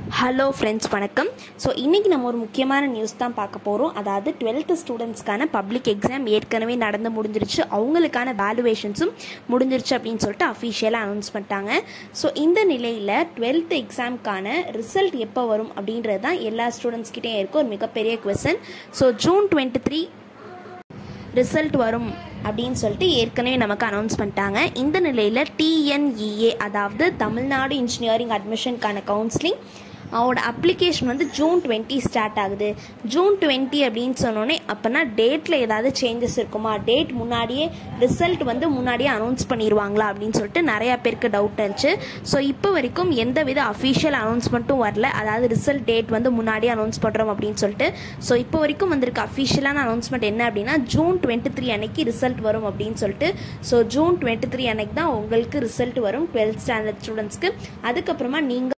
hello friends வணக்கம் so இன்றைக்கி நம்ம ஒரு முக்கியமான நியூஸ் தான் பார்க்க போகிறோம் அதாவது டுவெல்த்து ஸ்டூடெண்ட்ஸ்க்கான பப்ளிக் எக்ஸாம் ஏற்கனவே நடந்து முடிஞ்சிருச்சு அவங்களுக்கான வேல்யூவேஷன்ஸும் முடிஞ்சிருச்சு அப்படின்னு சொல்லிட்டு அஃபிஷியலாக அனௌன்ஸ் பண்ணிட்டாங்க ஸோ இந்த நிலையில் டுவெல்த் எக்ஸாம்க்கான ரிசல்ட் எப்போ வரும் அப்படின்றது தான் எல்லா ஸ்டூடெண்ட்ஸ்கிட்டேயும் இருக்க ஒரு மிகப்பெரிய question so June twenty three result வரும் அப்படின்னு சொல்லிட்டு ஏற்கனவே நமக்கு அனௌன்ஸ் பண்ணிட்டாங்க இந்த நிலையில் டிஎன்இஏ அதாவது தமிழ்நாடு இன்ஜினியரிங் அட்மிஷனுக்கான கவுன்சிலிங் அவனோட அப்ளிகேஷன் வந்து ஜூன் டுவெண்ட்டி ஸ்டார்ட் ஆகுது ஜூன் டுவெண்ட்டி அப்படின்னு சொன்னோன்னே அப்போனா டேட்டில் ஏதாவது சேஞ்சஸ் இருக்குமா டேட் முன்னாடியே ரிசல்ட் வந்து முன்னாடியே அனௌன்ஸ் பண்ணிடுவாங்களா அப்படின்னு சொல்லிட்டு நிறையா பேருக்கு டவுட் இருந்துச்சு ஸோ இப்போ வரைக்கும் எந்த வித அஃபிஷியல் அனௌன்ஸ்மெண்ட்டும் வரல அதாவது ரிசல்ட் டேட் வந்து முன்னாடியே அனௌன்ஸ் பண்ணுறோம் அப்படின்னு சொல்லிட்டு ஸோ இப்போ வரைக்கும் வந்திருக்க அஃபிஷியலான அனௌன்ஸ்மெண்ட் என்ன அப்படின்னா ஜூன் டுவெண்ட்டி த்ரீ அன்னைக்கு ரிசல்ட் வரும் அப்படின்னு சொல்லிட்டு ஸோ ஜூன் டுவெண்ட்டி த்ரீ அன்னைக்கு தான் உங்களுக்கு ரிசல்ட் வரும் டுவெல்த் ஸ்டாண்டர்ட் ஸ்டூடெண்ட்ஸ்க்கு அதுக்கப்புறமா நீங்கள்